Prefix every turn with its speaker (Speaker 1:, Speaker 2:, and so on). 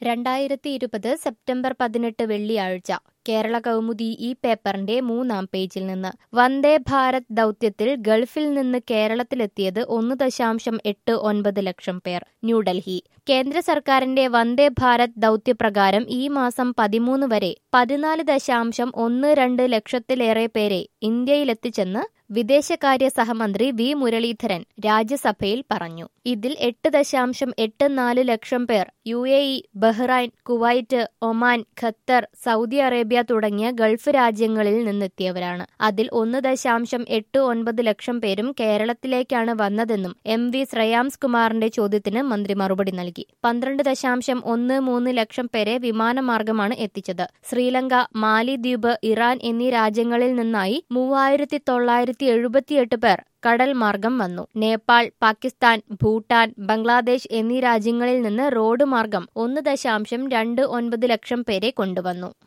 Speaker 1: രണ്ടായിരത്തി ഇരുപത് സെപ്റ്റംബർ പതിനെട്ട് വെള്ളിയാഴ്ച കേരള കൗമുദി ഈ പേപ്പറിന്റെ മൂന്നാം പേജിൽ നിന്ന് വന്ദേ ഭാരത് ദൗത്യത്തിൽ ഗൾഫിൽ നിന്ന് കേരളത്തിലെത്തിയത് ഒന്ന് ദശാംശം എട്ട് ഒൻപത് ലക്ഷം പേർ ന്യൂഡൽഹി കേന്ദ്ര സർക്കാരിന്റെ വന്ദേ ഭാരത് ദൗത്യപ്രകാരം ഈ മാസം പതിമൂന്ന് വരെ പതിനാല് ദശാംശം ഒന്ന് രണ്ട് ലക്ഷത്തിലേറെ പേരെ ഇന്ത്യയിലെത്തിച്ചെന്ന് വിദേശകാര്യ സഹമന്ത്രി വി മുരളീധരൻ രാജ്യസഭയിൽ പറഞ്ഞു ഇതിൽ എട്ട് ദശാംശം എട്ട് നാല് ലക്ഷം പേർ U A E Bahrain Kuwait Oman Qatar Saudi Arabia തുടങ്ങിയ ഗൾഫ് രാജ്യങ്ങളിൽ നിന്നെത്തിയവരാണ് അതിൽ ഒന്ന് ദശാംശം എട്ട് ഒൻപത് ലക്ഷം പേരും കേരളത്തിലേക്കാണ് വന്നതെന്നും എം വി ശ്രേയാംസ് കുമാറിന്റെ ചോദ്യത്തിന് മന്ത്രി മറുപടി നൽകി പന്ത്രണ്ട് ദശാംശം ഒന്ന് മൂന്ന് ലക്ഷം പേരെ വിമാനമാർഗമാണ് എത്തിച്ചത് ശ്രീലങ്ക മാലിദ്വീപ് ഇറാൻ എന്നീ രാജ്യങ്ങളിൽ നിന്നായി മൂവായിരത്തി തൊള്ളായിരത്തി എഴുപത്തിയെട്ട് പേർ കടൽ മാർഗം വന്നു നേപ്പാൾ പാകിസ്ഥാൻ ഭൂട്ടാൻ ബംഗ്ലാദേശ് എന്നീ രാജ്യങ്ങളിൽ നിന്ന് റോഡ് മാർഗം ഒന്ന് ദശാംശം രണ്ട് ഒൻപത് ലക്ഷം പേരെ കൊണ്ടുവന്നു